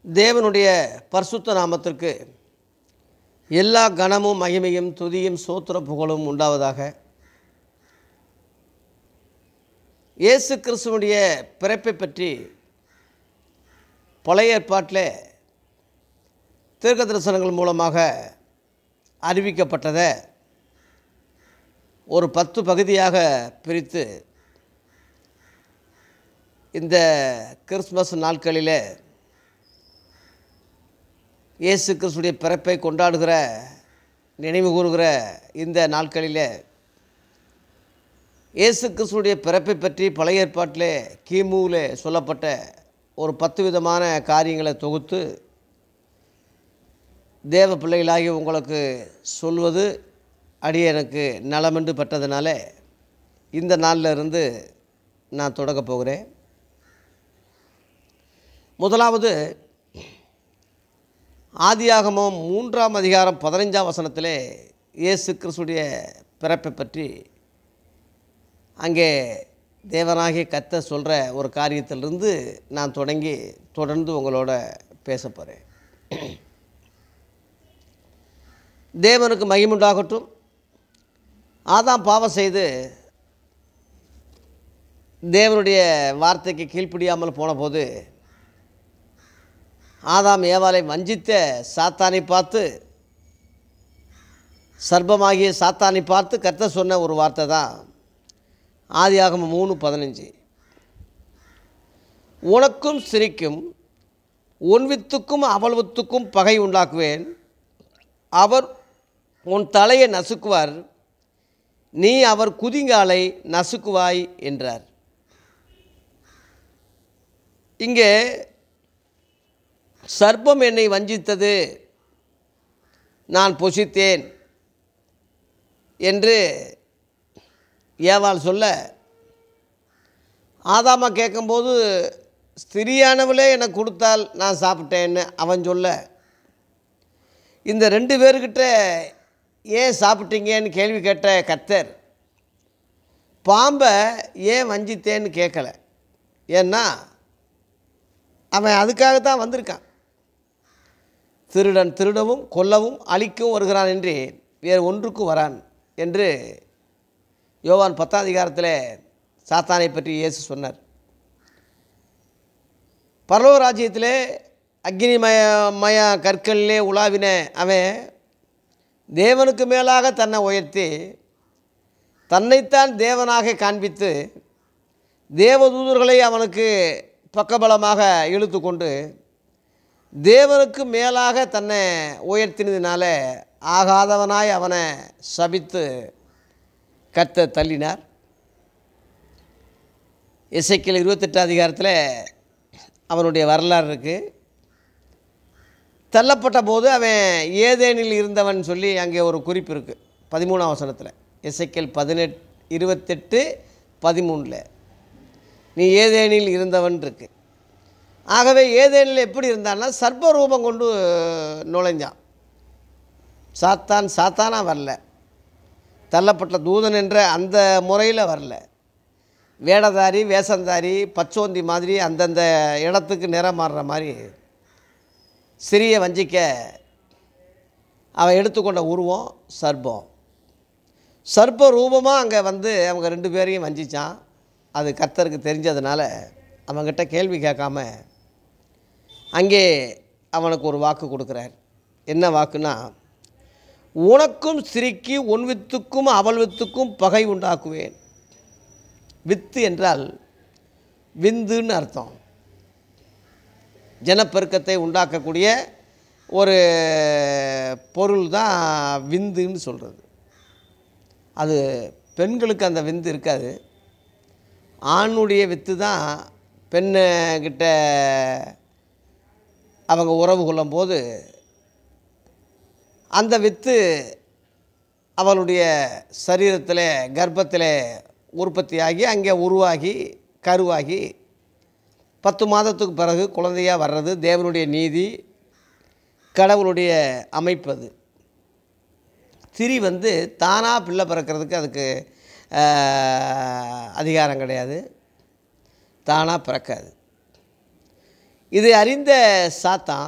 தேவனுடைய பரிசுத்த நாமத்திற்கு எல்லா கணமும் மகிமையும் துதியும் சோத்திர புகழும் உண்டாவதாக இயேசு கிறிஸ்துவனுடைய பிறப்பை பற்றி பழைய ஏற்பாட்டில் தீர்க்க தரிசனங்கள் மூலமாக அறிவிக்கப்பட்டதை ஒரு பத்து பகுதியாக பிரித்து இந்த கிறிஸ்மஸ் நாட்களில் இயேசு கிறிஸ்துடைய பிறப்பை கொண்டாடுகிற நினைவு கூறுகிற இந்த நாட்களில் இயேசு கிறிஸ்துடைய பிறப்பை பற்றி பழைய ஏற்பாட்டிலே கிமுவில் சொல்லப்பட்ட ஒரு பத்து விதமான காரியங்களை தொகுத்து தேவ பிள்ளைகளாகி உங்களுக்கு சொல்வது அடியே எனக்கு நலமென்று பட்டதுனால இந்த நாளில் இருந்து நான் தொடங்கப் போகிறேன் முதலாவது ஆதியாகமம் மூன்றாம் அதிகாரம் பதினைஞ்சாம் வசனத்திலே இயேசு கிறிஸ்துடைய பிறப்பை பற்றி அங்கே தேவனாகிய கத்த சொல்கிற ஒரு காரியத்திலிருந்து நான் தொடங்கி தொடர்ந்து உங்களோட பேச போகிறேன் தேவனுக்கு மகிமுண்டாகட்டும் ஆதாம் பாவம் செய்து தேவனுடைய வார்த்தைக்கு கீழ்ப்படியாமல் போன போது ஆதாம் ஏவாளை வஞ்சித்த சாத்தானை பார்த்து சர்ப்பமாகிய சாத்தானை பார்த்து கத்த சொன்ன ஒரு வார்த்தை தான் ஆதியாகமம் மூணு பதினஞ்சு உனக்கும் சிரிக்கும் உன் வித்துக்கும் அவள் வித்துக்கும் பகை உண்டாக்குவேன் அவர் உன் தலையை நசுக்குவார் நீ அவர் குதிங்காலை நசுக்குவாய் என்றார் இங்கே சர்ப்பம் என்னை வஞ்சித்தது நான் பொசித்தேன் என்று ஏவாள் சொல்ல ஆதாமா கேட்கும்போது ஸ்திரியானவளே எனக்கு கொடுத்தால் நான் சாப்பிட்டேன்னு அவன் சொல்ல இந்த ரெண்டு பேர்கிட்ட ஏன் சாப்பிட்டீங்கன்னு கேள்வி கேட்ட கத்தர் பாம்பை ஏன் வஞ்சித்தேன்னு கேட்கல ஏன்னா அவன் அதுக்காக தான் வந்திருக்கான் திருடன் திருடவும் கொல்லவும் அழிக்கவும் வருகிறான் என்று வேறு ஒன்றுக்கும் வரான் என்று யோவான் பத்தாம் அதிகாரத்தில் சாத்தானை பற்றி இயேசு சொன்னார் பரலோக ராஜ்யத்திலே அக்னிமய மய கற்களிலே உலாவின அவன் தேவனுக்கு மேலாக தன்னை உயர்த்தி தன்னைத்தான் தேவனாக காண்பித்து தேவதூதர்களை அவனுக்கு பக்கபலமாக இழுத்து கொண்டு தேவனுக்கு மேலாக தன்னை உயர்த்தினதுனால ஆகாதவனாய் அவனை சபித்து கத்த தள்ளினார் இசைக்கில் இருபத்தெட்டு அதிகாரத்தில் அவனுடைய வரலாறு இருக்குது தள்ளப்பட்ட போது அவன் ஏதேனில் இருந்தவன் சொல்லி அங்கே ஒரு குறிப்பு இருக்குது பதிமூணாம் வசனத்தில் இசைக்கல் பதினெட் இருபத்தெட்டு பதிமூணில் நீ ஏதேனில் இருந்தவன் இருக்கு ஆகவே ஏதேனில் எப்படி இருந்தான்னா சர்ப்ப ரூபம் கொண்டு நுழைஞ்சான் சாத்தான் சாத்தானாக வரல தள்ளப்பட்ட தூதன் என்ற அந்த முறையில் வரல வேடதாரி வேஷந்தாரி பச்சோந்தி மாதிரி அந்தந்த இடத்துக்கு நிறம் மாறுற மாதிரி சிறிய வஞ்சிக்க அவன் எடுத்துக்கொண்ட உருவம் சர்ப்பம் சர்ப்ப ரூபமாக அங்கே வந்து அவங்க ரெண்டு பேரையும் வஞ்சிச்சான் அது கர்த்தருக்கு தெரிஞ்சதுனால அவன்கிட்ட கேள்வி கேட்காம அங்கே அவனுக்கு ஒரு வாக்கு கொடுக்குறார் என்ன வாக்குனா உனக்கும் சிரிக்கி உன் வித்துக்கும் அவள் வித்துக்கும் பகை உண்டாக்குவேன் வித்து என்றால் விந்துன்னு அர்த்தம் ஜனப்பெருக்கத்தை உண்டாக்கக்கூடிய ஒரு பொருள் தான் விந்துன்னு சொல்கிறது அது பெண்களுக்கு அந்த விந்து இருக்காது ஆணுடைய வித்து தான் பெண்ணுக்கிட்ட அவங்க உறவு கொள்ளும்போது அந்த வித்து அவளுடைய சரீரத்தில் கர்ப்பத்தில் உற்பத்தியாகி அங்கே உருவாகி கருவாகி பத்து மாதத்துக்கு பிறகு குழந்தையாக வர்றது தேவனுடைய நீதி கடவுளுடைய அமைப்பு அது திரி வந்து தானாக பிள்ளை பிறக்கிறதுக்கு அதுக்கு ஆஹ், அதிகாரம் கிடையாது தானாக பிறக்காது இது அறிந்த சாத்தான்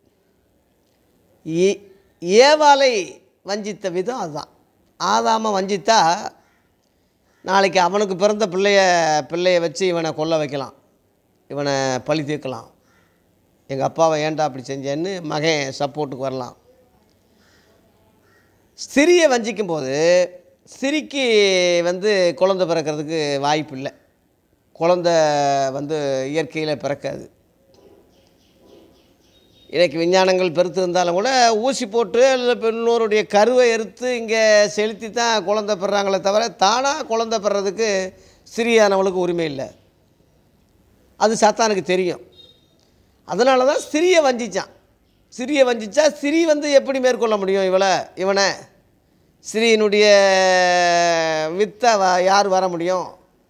ஏ- ஏவாளை வஞ்சித்த விதம் அதுதான் ஆதாம வஞ்சித்தா நாளைக்கு அவனுக்கு பிறந்த பிள்ளைய பிள்ளைய வச்சு இவனை கொல்ல வைக்கலாம் இவனை பழி தீர்க்கலாம் எங்கள் அப்பாவை ஏன்டா அப்படி செஞ்சேன்னு மகன் சப்போர்ட்டுக்கு வரலாம் ஸ்திரியை வஞ்சிக்கும் போது ஸ்திரிக்கு வந்து குழந்தை பிறக்கிறதுக்கு வாய்ப்பு இல்லை குழந்தை வந்து இயற்கையில் பிறக்காது இன்னைக்கு விஞ்ஞானங்கள் பெருத்து இருந்தாலும் கூட ஊசி போட்டு அல்லது பெண்ணோருடைய கருவை எடுத்து இங்கே செலுத்தி தான் குழந்தை பெறாங்களே தவிர தானாக குழந்தை பெறதுக்கு சிறியானவளுக்கு உரிமை இல்லை அது சாத்தானுக்கு தெரியும் அதனால தான் சிறிய வஞ்சிச்சான் சிறிய வஞ்சிச்சா சிறி வந்து எப்படி மேற்கொள்ள முடியும் இவளை இவனை சிறியினுடைய வித்தை வ யார் வர முடியும்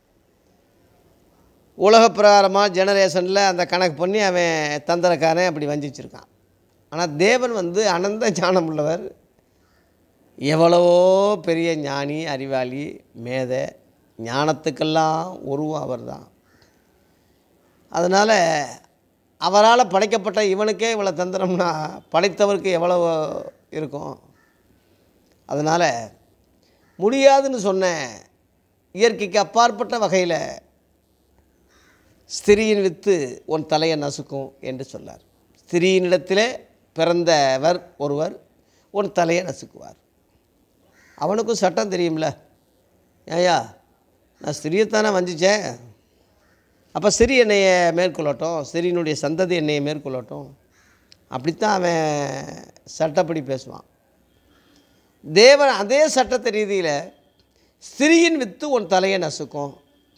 உலக பிரகாரமாக ஜெனரேஷனில் அந்த கணக்கு பண்ணி அவன் தந்திரக்காரன் அப்படி வஞ்சிச்சிருக்கான் ஆனால் தேவன் வந்து அனந்த ஞானம் உள்ளவர் எவ்வளவோ பெரிய ஞானி அறிவாளி மேதை ஞானத்துக்கெல்லாம் உருவம் அவர் தான் அதனால் அவரால் படைக்கப்பட்ட இவனுக்கே இவ்வளோ தந்திரம்னா படைத்தவருக்கு எவ்வளவு இருக்கும் அதனால் முடியாதுன்னு சொன்ன இயற்கைக்கு அப்பாற்பட்ட வகையில் ஸ்திரியின் வித்து உன் தலையை நசுக்கும் என்று சொன்னார் ஸ்திரியினிடத்திலே பிறந்தவர் ஒருவர் உன் தலையை நசுக்குவார் அவனுக்கும் சட்டம் தெரியும்ல ஏயா நான் ஸ்திரியத்தானே வஞ்சிச்சேன் அப்போ சிறி என்னைய மேற்கொள்ளட்டும் சிறியினுடைய சந்ததி என்னைய மேற்கொள்ளட்டும் அப்படித்தான் அவன் சட்டப்படி பேசுவான் தேவன் அதே சட்டத்தை ரீதியில் ஸ்திரியின் வித்து உன் தலையை நசுக்கும்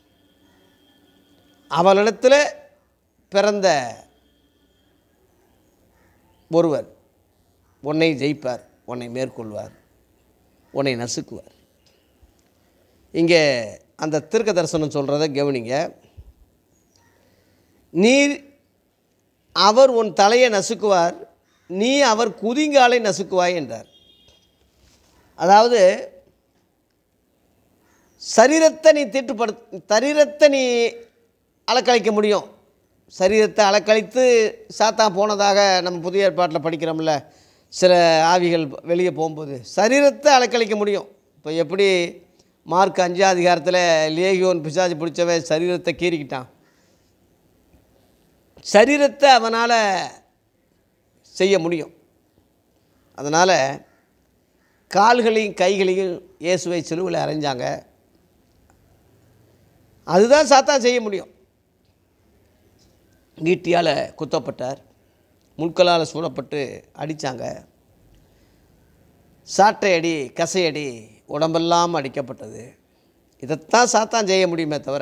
அவளிடத்தில் பிறந்த ஒருவர் உன்னை ஜெயிப்பார் உன்னை மேற்கொள்வார் உன்னை நசுக்குவார் இங்கே அந்த தீர்க்க தரிசனம் சொல்கிறத கவனிங்க நீர் அவர் உன் தலையை நசுக்குவார் நீ அவர் குதிங்காலை நசுக்குவாய் என்றார் அதாவது சரீரத்தை நீ தீட்டுப்படு சரீரத்தை நீ அலக்கழிக்க முடியும் சரீரத்தை அலக்கழித்து சாத்தான் போனதாக நம்ம புதிய ஏற்பாட்டில் படிக்கிறோம்ல சில ஆவிகள் வெளியே போகும்போது சரீரத்தை அலக்கழிக்க முடியும் இப்போ எப்படி மார்க் அஞ்சாம் அதிகாரத்தில் லேகியோன் பிசாஜி பிடிச்சவன் சரீரத்தை கீறிக்கிட்டான் சரீரத்தை அவனால் செய்ய முடியும் அதனால் கால்களையும் கைகளையும் இயேசுவை சிலுவில் அரைஞ்சாங்க அதுதான் சாத்தான் செய்ய முடியும் ஈட்டியால் குத்தப்பட்டார் முட்களால் சூழப்பட்டு அடித்தாங்க சாட்டை அடி கசையடி உடம்பெல்லாம் அடிக்கப்பட்டது இதைத்தான் சாத்தான் செய்ய முடியுமே தவிர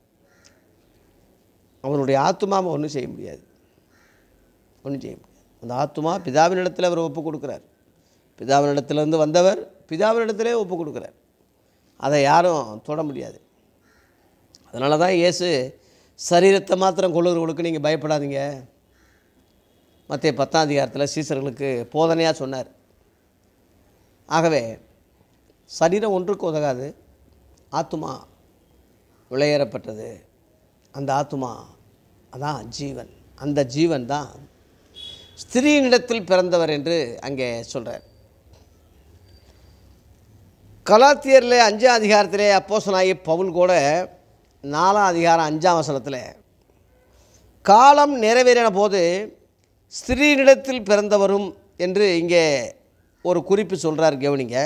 அவனுடைய ஆத்துமாவை ஒன்றும் செய்ய முடியாது ஒன்றும் செய்ய முடியாது அந்த ஆத்துமா பிதாவினிடத்தில் அவர் ஒப்பு கொடுக்குறார் பிதாவினிடத்திலிருந்து வந்தவர் பிதாவினிடத்திலே ஒப்பு கொடுக்குறார் அதை யாரும் தொட முடியாது அதனால தான் இயேசு சரீரத்தை மாத்திரம் கொள்ளுகிறவங்களுக்கு நீங்கள் பயப்படாதீங்க மத்திய பத்தாம் அதிகாரத்தில் சீசர்களுக்கு போதனையாக சொன்னார் ஆகவே சரீரம் ஒன்றுக்கு உதகாது ஆத்துமா விளையேறப்பட்டது அந்த ஆத்துமா அதான் ஜீவன் அந்த ஜீவன் தான் ஸ்திரீனிடத்தில் பிறந்தவர் என்று அங்கே சொல்கிறார் கலாத்தியரில் அஞ்சாம் அதிகாரத்திலே அப்போசனாகி பவுல் கூட நாலாம் அதிகாரம் அஞ்சாம் வசனத்தில் காலம் நிறைவேறின போது ஸ்திரீனிடத்தில் பிறந்தவரும் என்று இங்கே ஒரு குறிப்பு சொல்கிறார் கவனிங்க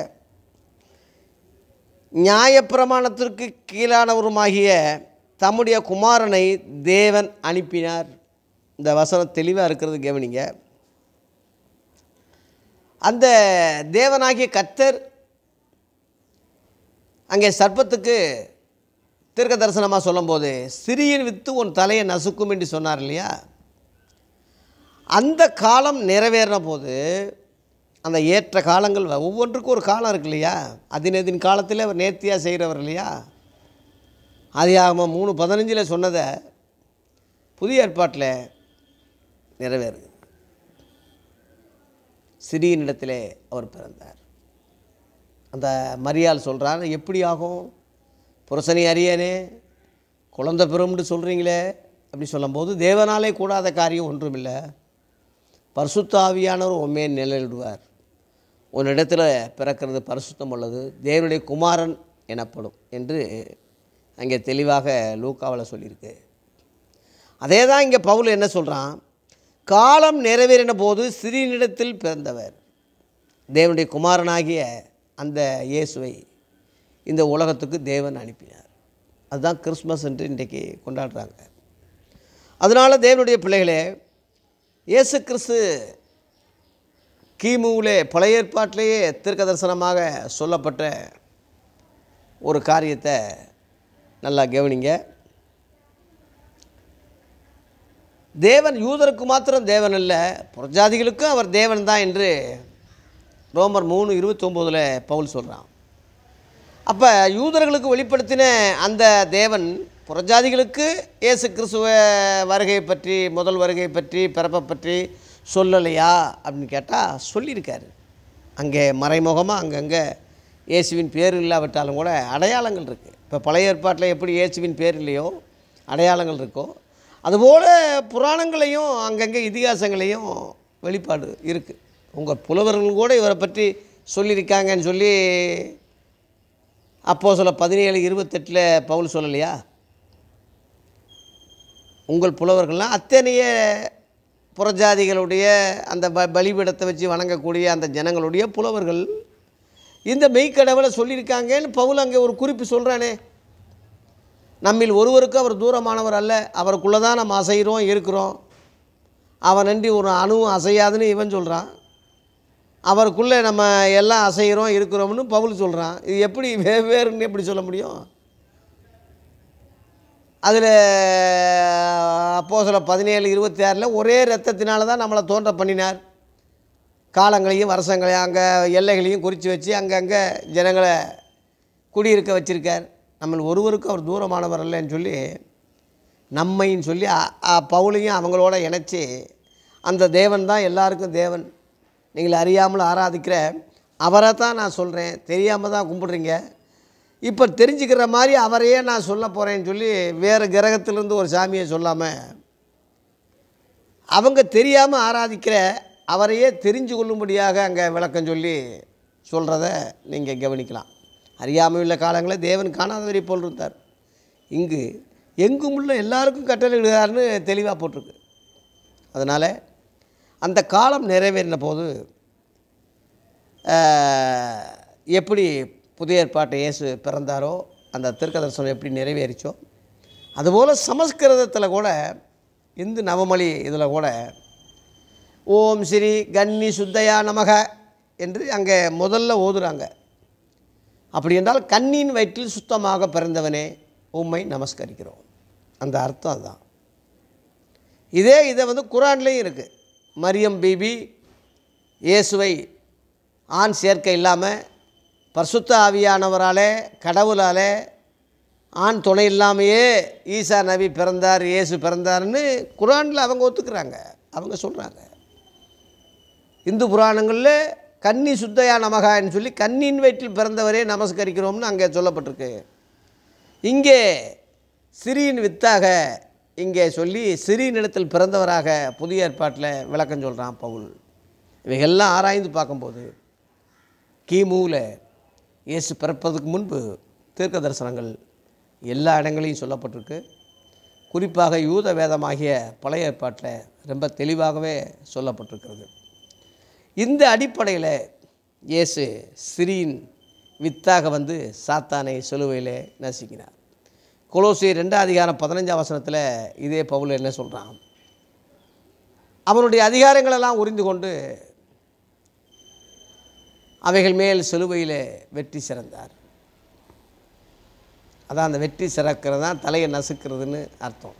நியாயப்பிரமாணத்திற்கு கீழானவருமாகிய தம்முடைய குமாரனை தேவன் அனுப்பினார் இந்த வசனம் தெளிவாக இருக்கிறது கவனிங்க அந்த தேவனாகிய கர்த்தர் அங்கே சர்ப்பத்துக்கு தீர்க்க தரிசனமாக சொல்லும்போது சிறியின் வித்து உன் தலையை நசுக்கும் என்று சொன்னார் இல்லையா அந்த காலம் நிறைவேறின போது அந்த ஏற்ற காலங்கள் வ- ஒவ்வொன்றுக்கும் ஒரு காலம் இருக்கு இல்லையா அதினதின் காலத்தில் அவர் நேர்த்தியாக செய்கிறவர் இல்லையா ஆதியாகமம் மூணு பதினஞ்சில் சொன்னதை புதிய ஏற்பாட்டில் நிறைவேறுது சிறியனிடத்திலே அவர் பிறந்தார் அந்த மரியாள் சொல்கிறார் எப்படி ஆகும் புருஷனை அறியனே குழந்தை பெறும்னு சொல்கிறீங்களே அப்படி சொல்லும்போது தேவனாலே கூடாத காரியம் ஒன்றுமில்லை பரிசுத்த ஆவியானவர் உண்மையை நிழலிடுவார் உன்னிடத்தில் பிறக்கிறது பரிசுத்தம் உள்ளது தேவனுடைய குமாரன் எனப்படும் என்று அங்கே தெளிவாக லூக்காவில் சொல்லியிருக்கு அதே தான் இங்கே பவுல் என்ன சொல்கிறான் காலம் நிறைவேறின போது சிறியனிடத்தில் பிறந்தவர் தேவனுடைய குமாரனாகிய அந்த இயேசுவை இந்த உலகத்துக்கு தேவன் அனுப்பினார் அதுதான் கிறிஸ்மஸ் என்று இன்றைக்கு கொண்டாடுறாங்க அதனால் தேவனுடைய பிள்ளைகளே இயேசு கிறிஸ்து கிமுவிலே பழைய ஏற்பாட்டிலேயே தீர்க்க தரிசனமாக சொல்லப்பட்ட ஒரு காரியத்தை நல்லா கவனிங்க தேவன் யூதருக்கு மாத்திரம் தேவன் அல்ல புறஜாதிகளுக்கும் அவர் தேவன் தான் என்று ரோமர் மூணு இருபத்தொம்போதில் பவுல் சொல்கிறான் அப்போ யூதர்களுக்கு வெளிப்படுத்தின அந்த தேவன் புறஜாதிகளுக்கு இயேசு கிறிஸ்துவ வருகை பற்றி முதல் வருகை பற்றி பிறப்பை பற்றி சொல்லலையா அப்படின்னு கேட்டால் சொல்லியிருக்காரு அங்கே மறைமுகமாக அங்கங்கே இயேசுவின் பேர் இல்லாவிட்டாலும் கூட அடையாளங்கள் இருக்குது இப்போ பழைய ஏற்பாட்டில் எப்படி இயேசுவின் பேர் இல்லையோ அடையாளங்கள் இருக்கோ அதுபோல் புராணங்களையும் அங்கங்கே இதிகாசங்களையும் வெளிப்பாடு இருக்குது உங்கள் புலவர்கள் கூட இவரை பற்றி சொல்லியிருக்காங்கன்னு சொல்லி அப்போ சொல்ல பதினேழு இருபத்தெட்டில் பவுல் சொல்லலையா உங்கள் புலவர்கள்லாம் அத்தனைய புறஜாதிகளுடைய அந்த ப பலிபீடத்தை வச்சு வணங்கக்கூடிய அந்த ஜனங்களுடைய புலவர்கள் இந்த மெய்க்கடவுளை சொல்லியிருக்காங்கன்னு பவுல் அங்கே ஒரு குறிப்பு சொல்கிறானே நம்மில் ஒருவருக்கு அவர் தூரமானவர் அல்ல அவருக்குள்ளே தான் நம்ம அசைகிறோம் இருக்கிறோம் அவன் நன்றி ஒரு அணுவும் அசையாதுன்னு இவன் சொல்கிறான் அவருக்குள்ளே நம்ம எல்லாம் அசைகிறோம் இருக்கிறோம்னு பவுல் சொல்கிறான் இது எப்படி வெவ்வேறுன்னு எப்படி சொல்ல முடியும் அதில் அப்போ சில பதினேழு இருபத்தி ஆறில் ஒரே ரத்தத்தினால தான் நம்மளை தோன்ற பண்ணினார் காலங்களையும் வருஷங்களையும் அங்கே எல்லைகளையும் குறித்து வச்சு அங்கங்கே ஜனங்களை குடியிருக்க வச்சுருக்கார் நம்ம ஒருவருக்கும் அவர் தூரமானவர் அல்லன்னு சொல்லி நம்மைன்னு சொல்லி அ- அ- பவுலையும் அவங்களோட இணைச்சி அந்த தேவன் தான் எல்லாருக்கும் தேவன் நீங்கள் அறியாமல் ஆராதிக்கிற அவரை தான் நான் சொல்கிறேன் தெரியாமல் தான் கும்பிடுறீங்க இப்போ தெரிஞ்சுக்கிற மாதிரி அவரையே நான் சொல்ல போகிறேன்னு சொல்லி வேறு கிரகத்திலேருந்து ஒரு சாமியை சொல்லாமல் அவங்க தெரியாமல் ஆராதிக்கிற அவரையே தெரிஞ்சு கொள்ளும்படியாக அங்கே விளக்கம் சொல்லி சொல்கிறத நீங்கள் கவனிக்கலாம் அறியாமல் உள்ள காலங்களில் தேவன் காணாதவரை போல் இருந்தார் இங்கு எங்கும் உள்ள எல்லாருக்கும் கட்டளையிடுகிறார்னு தெளிவாக போட்டிருக்கு அதனால் அந்த காலம் நிறைவேறின போது ஆஹ், எப்படி புதிய ஏற்பாட்டை இயேசு பிறந்தாரோ அந்த திருக்கதர்சனம் எப்படி நிறைவேறிச்சோ அதுபோல் சமஸ்கிருதத்தில் கூட இந்து நவமொழி இதில் கூட ஓம் ஸ்ரீ கன்னி சுத்தையா நமக என்று அங்கே முதல்ல ஓதுறாங்க அப்படி என்றால் கண்ணின் வயிற்றில் சுத்தமாக பிறந்தவனே உம்மை நமஸ்கரிக்கிறோம் அந்த அர்த்தம் அதுதான் இதே இதை வந்து குரான்லேயும் இருக்குது மரியம் பிபி இயேசுவை ஆண் சேர்க்கை இல்லாமல் பரிசுத்த ஆவியானவராலே கடவுளாலே ஆண் துணை இல்லாமையே ஈசா நபி பிறந்தார் இயேசு பிறந்தார்னு குரானில் அவங்க ஒத்துக்கிறாங்க அவங்க சொல்கிறாங்க இந்து புராணங்களில் கன்னி சுத்தையா நமகான்னு சொல்லி கண்ணின் வயிற்றில் பிறந்தவரே நமஸ்கரிக்கிறோம்னு அங்கே சொல்லப்பட்டிருக்கு இங்கே சிறியின் வித்தாக இங்கே சொல்லி சிறியனிடத்தில் பிறந்தவராக புதிய ஏற்பாட்டில் விளக்கம் சொல்கிறான் பவுல் இவைகள்லாம் ஆராய்ந்து பார்க்கும்போது கிமுவில் இயேசு பிறப்பதற்கு முன்பு தீர்க்க தரிசனங்கள் எல்லா இடங்களையும் சொல்லப்பட்டிருக்கு குறிப்பாக யூத வேதமாகிய பழைய ஏற்பாட்டில் ரொம்ப தெளிவாகவே சொல்லப்பட்டிருக்கிறது இந்த அடிப்படையில் இயேசு சிறியின் வித்தாக வந்து சாத்தானை சிலுவையிலே நசுக்கினார் கொலோசியர் ரெண்டாம் அதிகாரம் பதினஞ்சாம் வசனத்தில் இதே பவுல் என்ன சொல்கிறான் அவனுடைய அதிகாரங்களெல்லாம் உரிந்து கொண்டு அவைகள் மேல் சிலுவையிலே வெற்றி சிறந்தார் அதான் அந்த வெற்றி சிறக்கிறது தான் தலையை நசுக்கிறதுன்னு அர்த்தம்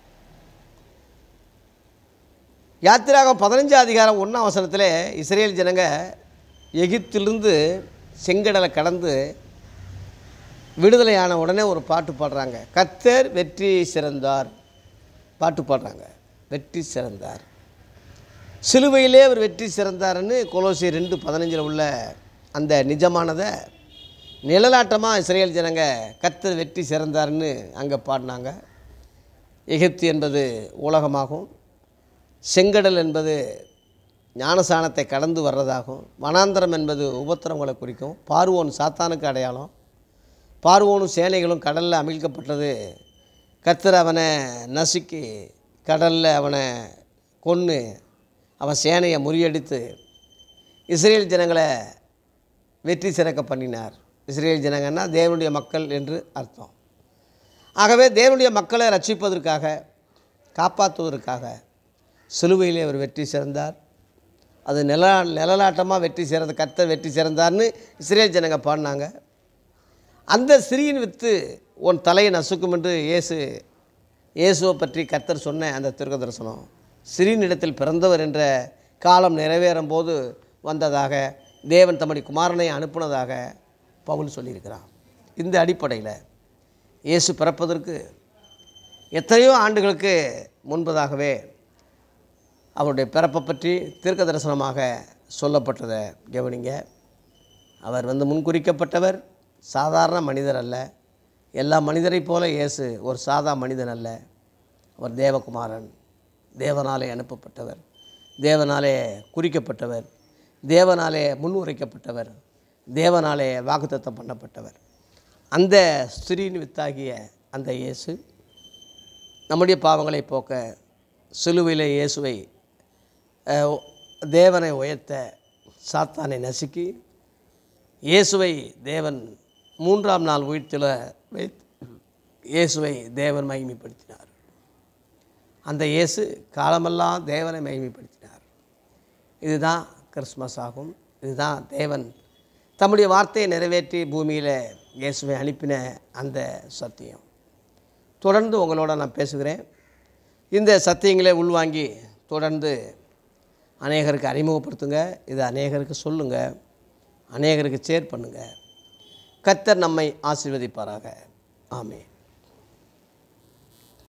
யாத்திராகம் பதினஞ்சாம் அதிகாரம் ஒன்றாம் வசனத்தில் இஸ்ரேல் ஜனங்க எகிப்திலிருந்து செங்கடலை கடந்து விடுதலையான உடனே ஒரு பாட்டு பாடுறாங்க கத்தர் வெற்றி சிறந்தார் பாட்டு பாடுறாங்க வெற்றி சிறந்தார் சிலுவையிலே அவர் வெற்றி சிறந்தாருன்னு கொலோசி ரெண்டு பதினஞ்சில் உள்ள அந்த நிஜமானதை நிழலாட்டமாக இஸ்ரேல் ஜனங்க கத்தர் வெற்றி சிறந்தாருன்னு அங்கே பாடினாங்க எகிப்து என்பது உலகமாகும் செங்கடல் என்பது ஞானசானத்தை கடந்து வர்றதாகும் வனாந்தரம் என்பது உபத்திரவங்களை குறிக்கும் பார்வோன் சாத்தானுக்கு அடையாளம் பார்வோனும் சேனைகளும் கடலில் அமிழ்க்கப்பட்டது கர்த்தர் அவனை நசுக்கி கடலில் அவனை கொன்று அவன் சேனையை முறியடித்து இஸ்ரேல் ஜனங்களை வெற்றி சிறக்க பண்ணினார் இஸ்ரேல் ஜனங்கன்னா தேவனுடைய மக்கள் என்று அர்த்தம் ஆகவே தேவனுடைய மக்களை ரட்சிப்பதற்காக காப்பாற்றுவதற்காக சிலுவையிலே அவர் வெற்றி சிறந்தார் அது நில நிழலாட்டமாக வெற்றி சிறந்த கர்த்தர் வெற்றி சிறந்தார்னு இஸ்ரேல் ஜனங்க பாடினாங்க அந்த சிறியின் வித்து உன் தலையை நசுக்கும் என்று இயேசு இயேசுவை பற்றி கர்த்தர் சொன்ன அந்த திருக்க தரிசனம் சிறியனிடத்தில் பிறந்தவர் என்ற காலம் நிறைவேறும் போது வந்ததாக தேவன் தம்முடைய குமாரனை அனுப்புனதாக பவுல் சொல்லியிருக்கிறான் இந்த அடிப்படையில் இயேசு பிறப்பதற்கு எத்தனையோ ஆண்டுகளுக்கு முன்பதாகவே அவருடைய பிறப்பை பற்றி தீர்க்க தரிசனமாக சொல்லப்பட்டதை கவனிங்க அவர் வந்து முன்குறிக்கப்பட்டவர் சாதாரண மனிதர் அல்ல எல்லா மனிதரைப் போல இயேசு ஒரு சாதா மனிதன் அல்ல அவர் தேவகுமாரன் தேவனாலே அனுப்பப்பட்டவர் தேவனாலே குறிக்கப்பட்டவர் தேவனாலே முன்னுரைக்கப்பட்டவர் தேவனாலே வாக்குத்தத்தம் பண்ணப்பட்டவர் அந்த ஸ்திரீன் வித்தாகிய அந்த இயேசு நம்முடைய பாவங்களை போக்க சிலுவையில் இயேசுவை அஹ், தேவனை உயர்த்த சாத்தானை நசுக்கி இயேசுவை தேவன் மூன்றாம் நாள் உயிர்த்தில் வைத்து இயேசுவை தேவன் மகிமைப்படுத்தினார் அந்த இயேசு காலமெல்லாம் தேவனை மகிமைப்படுத்தினார் இதுதான் கிறிஸ்மஸ் ஆகும் இதுதான் தேவன் தம்முடைய வார்த்தையை நிறைவேற்றி பூமியில் இயேசுவை அனுப்பின அந்த சத்தியம் தொடர்ந்து உங்களோட நான் பேசுகிறேன் இந்த சத்தியங்களை உள்வாங்கி தொடர்ந்து அநேகருக்கு அறிமுகப்படுத்துங்க இது அநேகருக்கு சொல்லுங்கள் அநேகருக்கு ஷேர் பண்ணுங்கள் கர்த்தர் நம்மை ஆசீர்வதிப்பாராக ஆமென்